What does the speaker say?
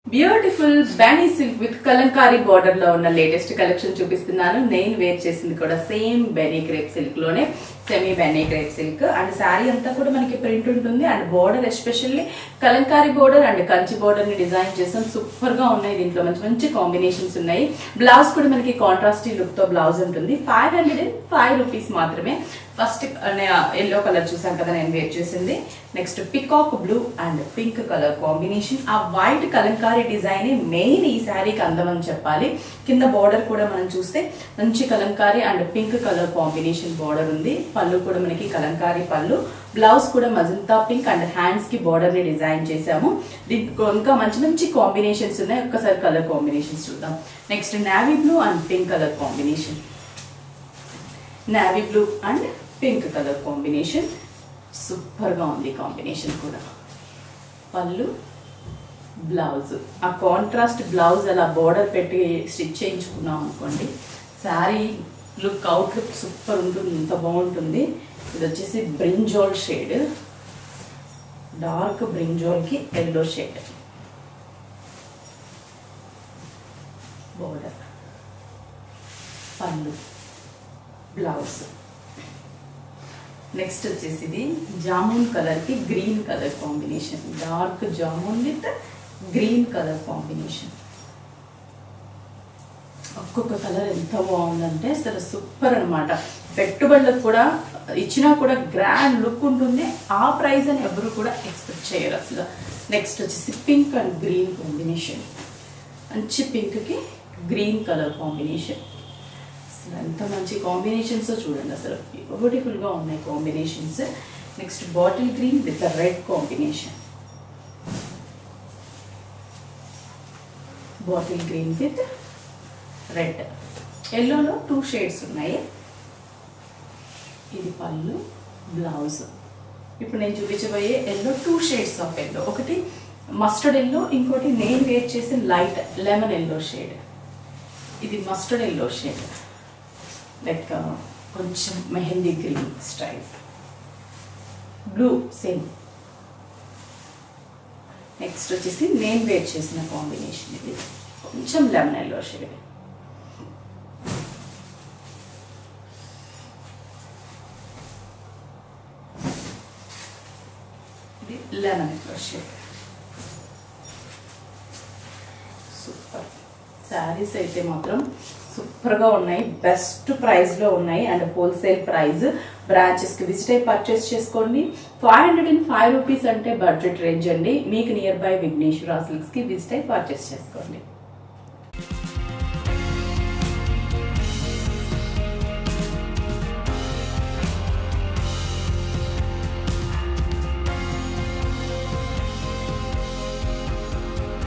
beautiful బ్యానీ silk with Kalamkari border లో ఉన్న లేటెస్ట్ కలెక్షన్ చూపిస్తున్నాను నేను వేర్ చేసింది కూడా సేమ్ బెనీ క్రేప్ సిల్క్ లోనే సెమీ బెనీ క్రేప్ సిల్క్ అండ్ శారీ అంతా కూడా మనకి ప్రింట్ ఉంటుంది and border especially Kalamkari border and Kanchi border ని డిజైన్ చేసాం సూపర్ గా ఉన్నాయి దీంట్లో మంచి మంచి కాంబినేషన్స్ ఉన్నాయి బ్లౌజ్ కూడా మనకి కాంట్రాస్టీ లుక్ తో బ్లౌజ్ ఉంటుంది five hundred and five rupees మాత్రమే ఫస్ట్ ఎల్లో కలర్ చూసాం కదా నేను వేర్ చేసింది next peacock blue and pink colour combination ఆ వైట్ కలంకారీ డిజైన్ మెయిన్ ఈ శారీకి అందం అని చెప్పాలి కింద బార్డర్ కూడా మనం చూస్తే మంచి Kalamkari and pink colour combination border ఉంది పళ్ళు కూడా మనకి కలంకారీ పళ్ళు బ్లౌజ్ కూడా మజంతా పింక్ అండ్ హ్యాండ్స్ కి బార్డర్ ని డిజైన్ చేసాము దీనికి ఇంకా మంచి మంచి కాంబినేషన్స్ ఉన్నాయి ఒక్కసారి కలర్ కాంబినేషన్స్ చూద్దాం next navy blue and pink colour combination navy blue and pink colour combination సూపర్గా ఉంది కాంబినేషన్ కూడా పళ్ళు బ్లౌజ్ ఆ కాంట్రాస్ట్ బ్లౌజ్ అలా బోర్డర్ పెట్టి స్టిచ్ చేయించుకున్నాం అనుకోండి sari look out look super ఉంటుంది ఇంత బాగుంటుంది ఇది వచ్చేసి బ్రింజోల్ షేడ్ డార్క్ బ్రింజోల్కి ఎల్లో షేడ్ బోర్డర్ పళ్ళు బ్లౌజ్ నెక్స్ట్ వచ్చేసి ఇది జామున్ కలర్ కి green colour combination dark jamun with green colour combination ఒక్కొక్క కలర్ ఎంత బాగుందంటే అసలు సూపర్ అనమాట పెట్టుబడులకు కూడా ఇచ్చినా కూడా గ్రాండ్ లుక్ ఉంటుంది ఆ ప్రైస్ అని ఎవరు కూడా ఎక్స్పెక్ట్ చేయరు అసలు నెక్స్ట్ వచ్చేసి పింక్ అండ్ గ్రీన్ కాంబినేషన్ మంచి పింక్కి గ్రీన్ కలర్ కాంబినేషన్ అసలు ఎంత మంచి కాంబినేషన్స్ చూడండి అసలు బ్యూటిఫుల్గా ఉన్నాయి combinations next bottle green with red combination bottle green with red ఎల్లోలో టూ షేడ్స్ ఉన్నాయి ఇది పళ్ళు బ్లౌజ్ ఇప్పుడు నేను చూపించబోయే yellow two shades of yellow ఒకటి మస్టర్డ్ ఎల్లో ఇంకోటి నేను వేర్ చేసి లైట్ లెమన్ ఎల్లో షేడ్ ఇది మస్టర్డ్ ఎల్లో షేడ్ లైక్ కొంచెం mehndi green style blue same next వచ్చేసి నేను వేర్ చేసిన కాంబినేషన్ ఇది కొంచెం లెమన్ ఎల్లో షేడ్ ఇది lemon yellow shade super saris అయితే మాత్రం సూపర్గా ఉన్నాయి బెస్ట్ ప్రైస్లో ఉన్నాయి అండ్ హోల్సేల్ ప్రైస్ బ్రాంచెస్కి విజిట్ అయి పర్చేస్ చేసుకోండి five hundred and five rupees అంటే బడ్జెట్ రేంజ్ అండి మీకు నియర్ బై విఘ్నేశ్వర సిల్క్స్కి విజిట్ అయి పర్చేస్ చేసుకోండి